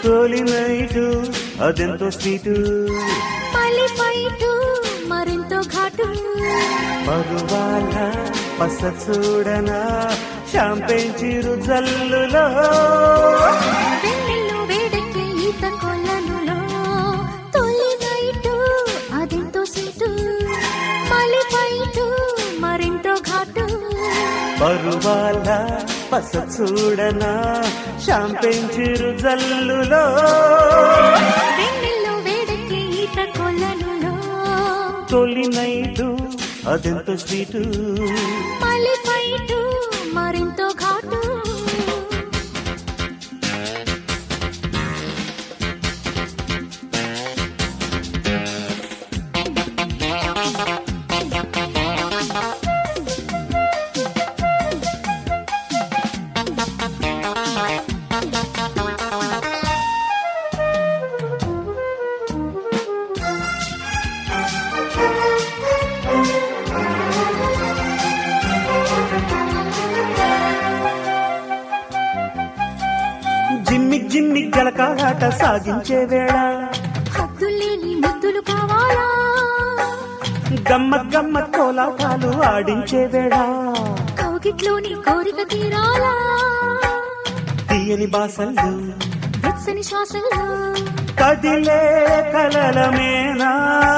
తొలి నైటు అదెంతో స్వీటు మళ్ళీ ఫైట్ మరింతో ఘాటు పరువాల పస చూడనా షాంపెన్ చిరు జల్లులో వెన్నెల్లో వేడెక్కే ఈత కొలనులో తొలి నైటు అదెంతో సీటు మళ్ళీ ఫైట్ మరింతో ఘాటు పరువాల పస చూడనా షాంపెన్ చిరు జల్లులో వెన్నెల్లో వేడెక్కే ఈత కొలనులో తొలి నైటు అదెంతో స్వీటు మళ్ళీ ఫైట్ మరింతో ఘాటు జిమ్మి జిమ్మి గలకాలాట సాగించే వేళ హద్దులేని ముద్దులు కావాలా గమ్మ గమ్మ కోలాటాలు ఆడించే వేళ కౌగిట్లోని కోరిక తీరాలా తీయని బాసలు వెచ్చని శ్వాసల్లో కదిలే కలల మేనా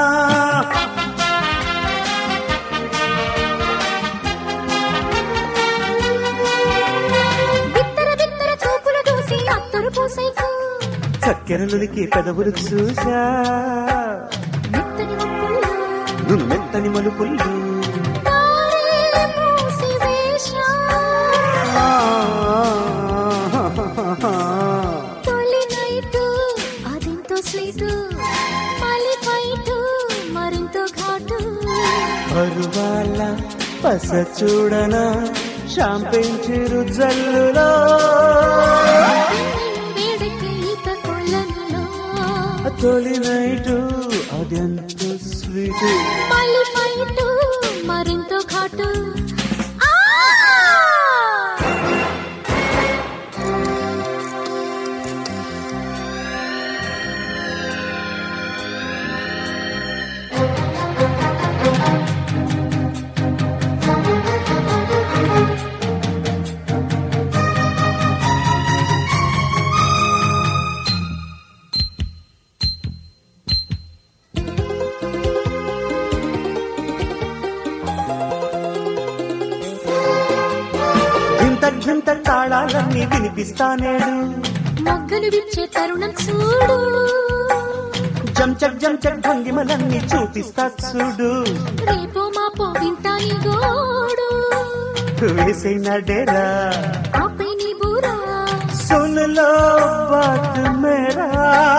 బిత్తర బిత్తర చూపులు చూసి అత్తరు పూసైకు చక్కెరలునికి పెదవులు చూసా మెత్తని ఒప్పుల్లో నువ్వు మెత్తని మలుపుళ్ళు దారే మూసి వేశా. తొలి నైటు అదెంతో స్వీటు మళ్ళీ ఫైటు మరింతో ఘాటు పరువాల పస చూడనా షాంపెన్ చిరు జల్లులో వేడెక్కే ఈత కొలనులో తొలి నైటు అదెంత స్వీటు మళ్ళీ ఫైటు మరింతో ఘాటు ఆ! గింత గింత తాళాలన్నీ వినిపిస్తానేడు మొగ్గలు విచ్చే తరుణం చూడు జంచక్ జంచక్ భంగిమలన్నీ చూపిస్తా చూడు రేపో మాపో వింటాని గోడు వేసిన డేరా ఆపై నీ బూరా सुन लो बात मेरा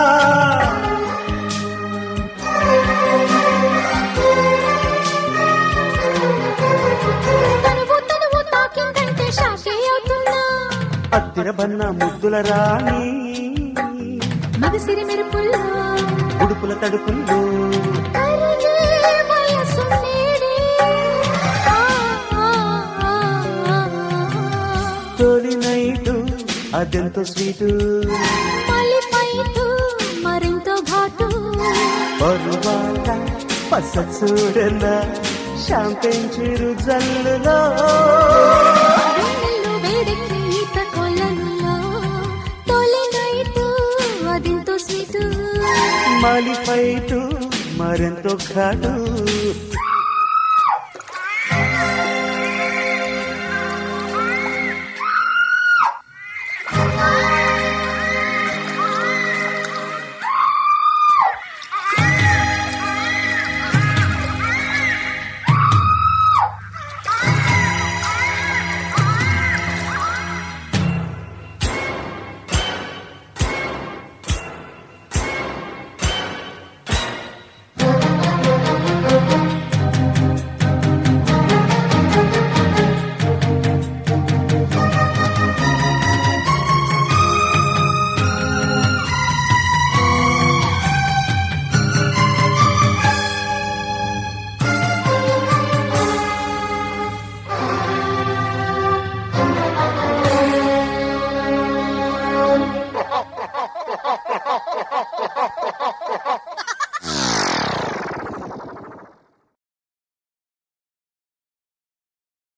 తనువు తనువు తాకిందంటే షాకే అవుతున్నా అత్తిర బన్న ముద్దుల రాణి మగసిరి మెరుపుల్లో ఉడుపుల తడుపుల్లో కరిగే వయసు నేడే. ఆ, ఆ, ఆ, ఆ, ఆ. తొలి నైటు అదెంతో స్వీటు మళ్ళీ ఫైటు మరింతో ఘాటు పరువాల పస చూడన షాంపెన్ చిరు జల్లులో వెన్నెల్లో వేడెక్కే ఈత కొలనులో తొలి నైటు అదింతో స్వీటు మాలి ఫైటు మరెంతో ఘాటు